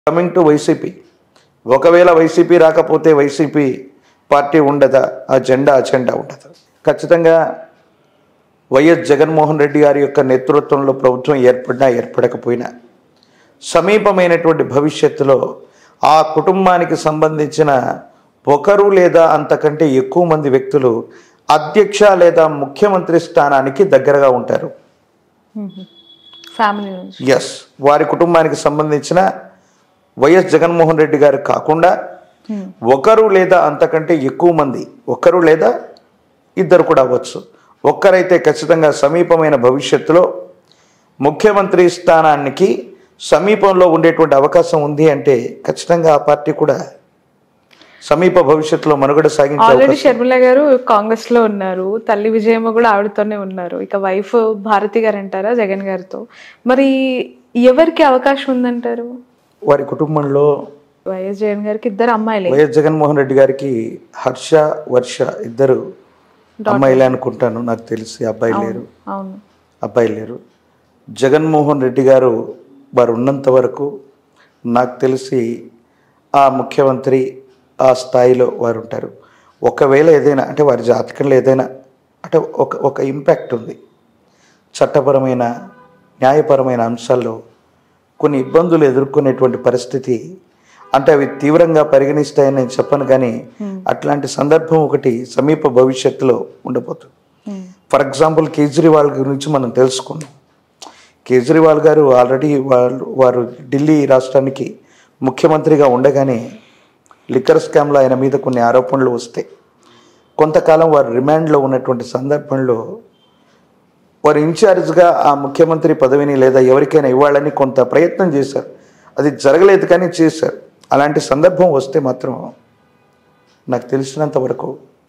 Coming to YCP ఒకవేళ YCP రాకపోతే YCP party ఉండదా ఆ జెండా అజెండా ఉండదు ఖచ్చితంగా వైఎస్ జగన్మోహన్ రెడ్డి గారి యొక్క నేతృత్వంలో ప్రభుత్వం ఏర్పడినా ఏర్పడకపోయినా సమీపమైనటువంటి భవిష్యత్తులో ఆ కుటుంబానికి సంబంధించిన ఒకరు లేదా అంతకంటే ఎక్కువ మంది వ్యక్తులు అధ్యక్ష లేదా ముఖ్యమంత్రి స్థానానికి దగ్గరగా ఉంటారు ఫ్యామిలీ నుంచి ఎస్ వారి కుటుంబానికి సంబంధించిన వైఎస్ జగన్మోహన్ రెడ్డి గారు కాకుండా ఒకరు లేదా అంతకంటే ఎక్కువ మంది ఒకరు లేదా ఇద్దరు కూడా అవ్వచ్చు ఒక్కరైతే ఖచ్చితంగా సమీపమైన భవిష్యత్తులో ముఖ్యమంత్రి స్థానానికి సమీపంలో ఉండేటువంటి అవకాశం ఉంది అంటే ఖచ్చితంగా ఆ పార్టీ కూడా సమీప భవిష్యత్తులో మనుగడ సాగించే ఆల్రెడీ అవకాశం షర్మిల గారు కాంగ్రెస్ లో ఉన్నారు తల్లి విజయమ్మ కూడా ఆవిడతోనే ఉన్నారు ఇక వైఫ్ భారతి గారు అంటారా జగన్ గారితో మరి ఎవరికి అవకాశం ఉందంటారు వారి కుటుంబంలో వైఎస్ జగన్ గారికి ఇద్దరు అమ్మాయిలే వైఎస్ జగన్మోహన్ రెడ్డి గారికి హర్ష వర్ష ఇద్దరు అమ్మాయిలే అనుకుంటాను నాకు తెలిసి అబ్బాయి లేరు అవును అబ్బాయి లేరు జగన్మోహన్ రెడ్డి గారు వారు ఉన్నంత వరకు నాకు తెలిసి ఆ ముఖ్యమంత్రి ఆ స్థాయిలో వారు ఉంటారు ఒకవేళ ఏదైనా అంటే వారి జాతకంలో ఏదైనా అంటే ఒక ఒక ఇంపాక్ట్ ఉంది చట్టపరమైన న్యాయపరమైన అంశాల్లో కొన్ని ఇబ్బందులు ఎదుర్కొనేటువంటి పరిస్థితి అంటే అవి తీవ్రంగా పరిగణిస్తాయని నేను చెప్పను కానీ అట్లాంటి సందర్భం ఒకటి సమీప భవిష్యత్తులో ఉండబోతుంది ఫర్ ఎగ్జాంపుల్ కేజ్రీవాల్ గురించి మనం తెలుసుకున్నాం కేజ్రీవాల్ గారు ఆల్రెడీ వాళ్ళు వారు ఢిల్లీ రాష్ట్రానికి ముఖ్యమంత్రిగా ఉండగానే లిక్కర్ స్కామ్లో ఆయన మీద కొన్ని ఆరోపణలు వస్తే కొంతకాలం వారు రిమాండ్లో ఉన్నటువంటి సందర్భంలో వారు ఇన్ఛార్జ్గా ఆ ముఖ్యమంత్రి పదవిని లేదా ఎవరికైనా ఇవ్వాలని కొంత ప్రయత్నం చేశారు అది జరగలేదు కానీ చేశారు అలాంటి సందర్భం వస్తే మాత్రం నాకు తెలిసినంత వరకు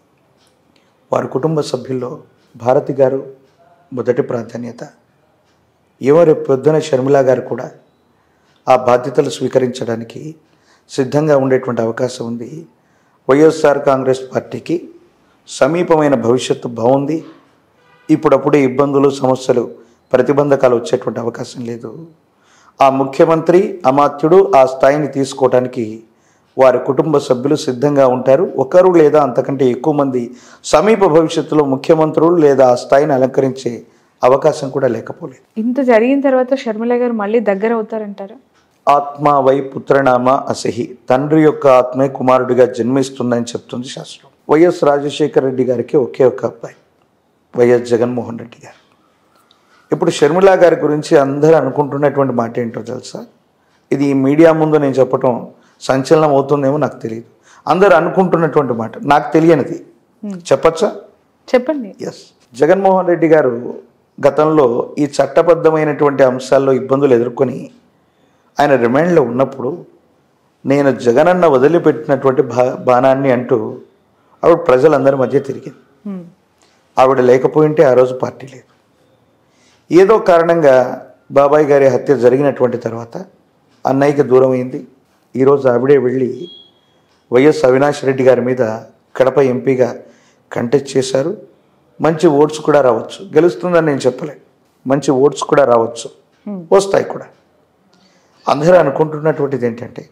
వారి కుటుంబ సభ్యుల్లో భారతి గారు మొదటి ప్రాధాన్యత ఎవరి పొద్దున షర్మిల గారు కూడా ఆ బాధ్యతలు స్వీకరించడానికి సిద్ధంగా ఉండేటువంటి అవకాశం ఉంది వైఎస్ఆర్ కాంగ్రెస్ పార్టీకి సమీపమైన భవిష్యత్తు బాగుంది ఇప్పుడప్పుడే ఇబ్బందులు సమస్యలు ప్రతిబంధకాలు వచ్చేటువంటి అవకాశం లేదు ఆ ముఖ్యమంత్రి అమాత్యుడు ఆ స్థాయిని తీసుకోవడానికి వారి కుటుంబ సభ్యులు సిద్ధంగా ఉంటారు ఒకరు లేదా అంతకంటే ఎక్కువ మంది సమీప భవిష్యత్తులో ముఖ్యమంత్రులు లేదా ఆ స్థాయిని అలంకరించే అవకాశం కూడా లేకపోలేదు ఇంత జరిగిన తర్వాత షర్మిల గారు మళ్ళీ దగ్గర అవుతారంటారా ఆత్మ వై పుత్రనామ అసహి తండ్రి యొక్క ఆత్మే కుమారుడిగా జన్మిస్తుందని చెప్తుంది శాస్త్రం వైఎస్ రాజశేఖర రెడ్డి గారికి ఒకే ఒక అబ్బాయి వైఎస్ జగన్మోహన్ రెడ్డి గారు ఇప్పుడు షర్మిల గారి గురించి అందరూ అనుకుంటున్నటువంటి మాట ఏంటో తెలుసా ఇది ఈ మీడియా ముందు నేను చెప్పటం సంచలనం అవుతుందేమో నాకు తెలియదు అందరూ అనుకుంటున్నటువంటి మాట నాకు తెలియనిది చెప్పచ్చా చెప్పండి ఎస్ జగన్మోహన్ రెడ్డి గారు గతంలో ఈ చట్టబద్ధమైనటువంటి అంశాల్లో ఇబ్బందులు ఎదుర్కొని ఆయన రిమాండ్లో ఉన్నప్పుడు నేను జగనన్న వదిలిపెట్టినటువంటి బా బాణాన్ని అంటూ ఆవిడ ప్రజలందరి మధ్య తిరిగింది హ్మ్. ఆవిడ లేకపోయింటే ఆ రోజు పార్టీ లేదు ఏదో కారణంగా బాబాయ్ గారి హత్య జరిగినటువంటి తర్వాత అన్నయ్యకి దూరం అయింది ఈరోజు ఆవిడే వెళ్ళి వైఎస్ అవినాష్ రెడ్డి గారి మీద కడప ఎంపీగా కంటెస్ట్ చేశారు మంచి ఓట్స్ కూడా రావచ్చు గెలుస్తుందని నేను చెప్పలే మంచి ఓట్స్ కూడా రావచ్చు వస్తాయి కూడా అందరూ అనుకుంటున్నటువంటిది ఏంటంటే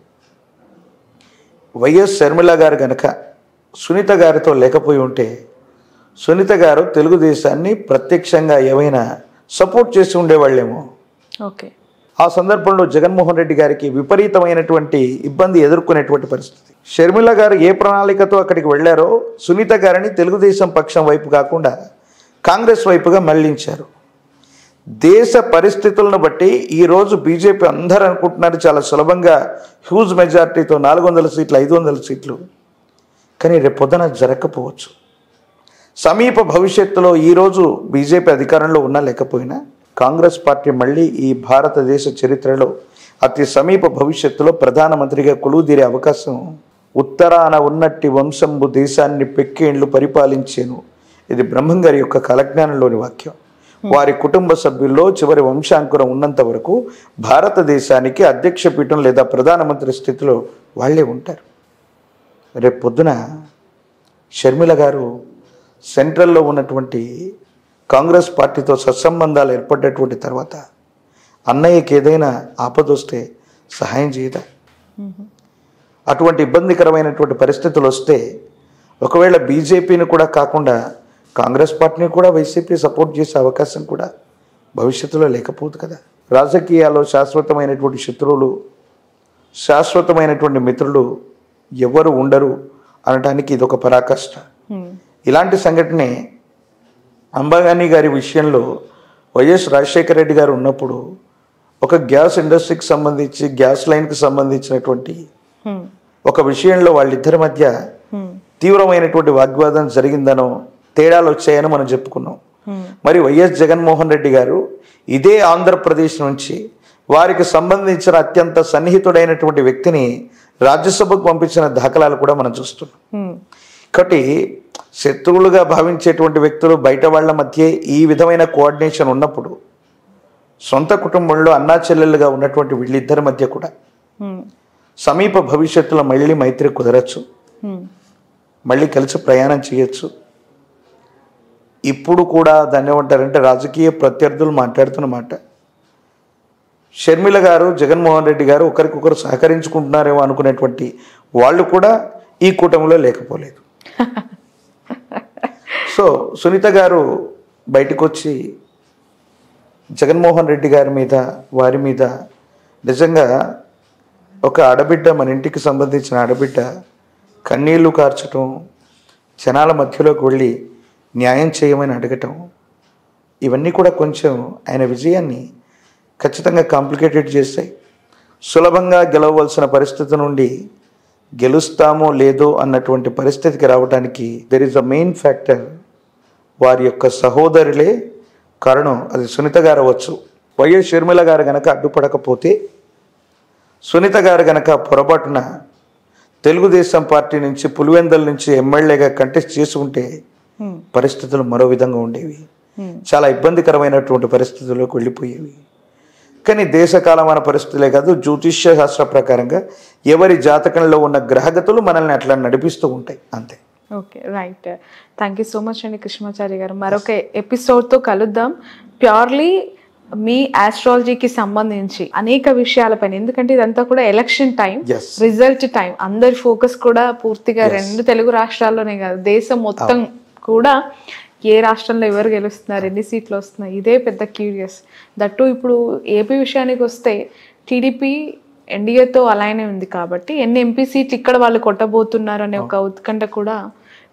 వైఎస్ శర్మిల గారు గనక సునీత గారితో లేకపోయి ఉంటే సునీత గారు తెలుగుదేశాన్ని ప్రత్యక్షంగా ఏమైనా సపోర్ట్ చేసి ఉండేవాళ్ళేమో ఓకే ఆ సందర్భంలో జగన్మోహన్ రెడ్డి గారికి విపరీతమైనటువంటి ఇబ్బంది ఎదుర్కొనేటువంటి పరిస్థితి షర్మిల గారు ఏ ప్రణాళికతో అక్కడికి వెళ్ళారో సునీత గారిని తెలుగుదేశం పక్షం వైపు కాకుండా కాంగ్రెస్ వైపుగా మళ్లించారు దేశ పరిస్థితులను బట్టి ఈరోజు బీజేపీ అందరూ అనుకుంటున్నారు చాలా సులభంగా హ్యూజ్ మెజారిటీతో నాలుగు వందల సీట్లు ఐదు వందల సీట్లు కానీ రేపు పొద్దున జరగకపోవచ్చు సమీప భవిష్యత్తులో ఈరోజు బీజేపీ అధికారంలో ఉన్నా లేకపోయినా కాంగ్రెస్ పార్టీ మళ్ళీ ఈ భారతదేశ చరిత్రలో అతి సమీప భవిష్యత్తులో ప్రధానమంత్రిగా కొలువుదీరే అవకాశం ఉత్తరాన ఉన్నట్టి వంశంబు దేశాన్ని పెక్కేండ్లు పరిపాలించేను ఇది బ్రహ్మంగారి యొక్క కలజ్ఞానంలోని వాక్యం వారి కుటుంబ సభ్యుల్లో చివరి వంశాంకురం ఉన్నంత వరకు భారతదేశానికి అధ్యక్ష పీఠం లేదా ప్రధానమంత్రి స్థితిలో వాళ్ళే ఉంటారు రేపు పొద్దున షర్మిల గారు సెంట్రల్లో ఉన్నటువంటి కాంగ్రెస్ పార్టీతో సత్సంబంధాలు ఏర్పడ్డటువంటి తర్వాత అన్నయ్యకి ఏదైనా ఆపదొస్తే సహాయం చేయదా అటువంటి ఇబ్బందికరమైనటువంటి పరిస్థితులు వస్తే ఒకవేళ బీజేపీని కూడా కాకుండా కాంగ్రెస్ పార్టీని కూడా వైసీపీ సపోర్ట్ చేసే అవకాశం కూడా భవిష్యత్తులో లేకపోదు కదా రాజకీయాల్లో శాశ్వతమైనటువంటి శత్రువులు శాశ్వతమైనటువంటి మిత్రులు ఎవరు ఉండరు అనడానికి ఇదొక పరాకాష్ట ఇలాంటి సంఘటనే అంబాగాని గారి విషయంలో వైఎస్ రాజశేఖర రెడ్డి గారు ఉన్నప్పుడు ఒక గ్యాస్ ఇండస్ట్రీకి సంబంధించి గ్యాస్ లైన్కి సంబంధించినటువంటి ఒక విషయంలో వాళ్ళిద్దరి మధ్య తీవ్రమైనటువంటి వాగ్వాదం జరిగిందనో తేడాలు వచ్చాయని మనం చెప్పుకున్నాం మరి వైఎస్ జగన్మోహన్ రెడ్డి గారు ఇదే ఆంధ్రప్రదేశ్ నుంచి వారికి సంబంధించిన అత్యంత సన్నిహితుడైనటువంటి వ్యక్తిని రాజ్యసభకు పంపించిన దాఖలాలు కూడా మనం చూస్తున్నాం కాబట్టి శత్రువులుగా భావించేటువంటి వ్యక్తులు బయట వాళ్ళ మధ్య ఈ విధమైన కోఆర్డినేషన్ ఉన్నప్పుడు సొంత కుటుంబంలో అన్నా చెల్లెళ్ళుగా ఉన్నటువంటి వీళ్ళిద్దరి మధ్య కూడా సమీప భవిష్యత్తులో మళ్ళీ మైత్రి కుదరచ్చు మళ్ళీ కలిసి ప్రయాణం చేయొచ్చు ఇప్పుడు కూడా దాన్ని ఏమంటారంటే రాజకీయ ప్రత్యర్థులు మాట్లాడుతున్న మాట షర్మిల గారు జగన్మోహన్ రెడ్డి గారు ఒకరికొకరు సహకరించుకుంటున్నారేమో అనుకునేటువంటి వాళ్ళు కూడా ఈ కూటమిలో లేకపోలేదు సో సునీత గారు బయటకు వచ్చి జగన్మోహన్ రెడ్డి గారి మీద వారి మీద నిజంగా ఒక ఆడబిడ్డ మన ఇంటికి సంబంధించిన ఆడబిడ్డ కన్నీళ్లు కార్చటం జనాల మధ్యలోకి వెళ్ళి న్యాయం చేయమని అడగటం ఇవన్నీ కూడా కొంచెం ఆయన విజయాన్ని ఖచ్చితంగా కాంప్లికేటెడ్ చేస్తాయి సులభంగా గెలవవలసిన పరిస్థితి నుండి గెలుస్తామో లేదో అన్నటువంటి పరిస్థితికి రావడానికి there is a main factor వారి యొక్క సహోదరులే కారణం అది సునీత గారు అవ్వచ్చు వైఎస్ షర్మిల గారు గనక అడ్డుపడకపోతే సునీత గారు గనక పొరపాటున తెలుగుదేశం పార్టీ నుంచి పులివెందల నుంచి ఎమ్మెల్యేగా కంటెస్ట్ చేసుకుంటే పరిస్థితులు మరో విధంగా ఉండేవి చాలా ఇబ్బందికరమైనటువంటి పరిస్థితుల్లోకి వెళ్ళిపోయేవి కానీ దేశకాలమాన పరిస్థితులే కాదు జ్యోతిష్య శాస్త్ర ప్రకారంగా ఎవరి జాతకంలో ఉన్న గ్రహగతులు మనల్ని అట్లా నడిపిస్తూ ఉంటాయి అంతే okay right thank you so much అండి కృష్ణమాచారి గారు మరొక ఎపిసోడ్తో కలుద్దాం ప్యూర్లీ మీ ఆస్ట్రాలజీకి సంబంధించి అనేక విషయాలపైన ఎందుకంటే ఇదంతా కూడా election time Yes. Result time అందరి ఫోకస్ కూడా పూర్తిగా రెండు తెలుగు రాష్ట్రాల్లోనే కాదు దేశం మొత్తం కూడా ఏ రాష్ట్రంలో ఎవరు గెలుస్తున్నారు ఎన్ని సీట్లు వస్తున్నాయి ఇదే పెద్ద క్యూరియస్ దట్టు ఇప్పుడు ఏపీ విషయానికి వస్తే టీడీపీ ఎన్డీఏతో అలానే ఉంది కాబట్టి ఎన్ని ఎంపీ సీట్లు ఇక్కడ వాళ్ళు కొట్టబోతున్నారు అనే ఒక ఉత్కంఠ కూడా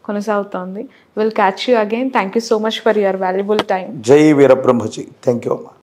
కొనసాగుతోంది will catch you again thank you so much for your valuable time జై వీరబ్రహ్మజీ థ్యాంక్ యూ అమ్మా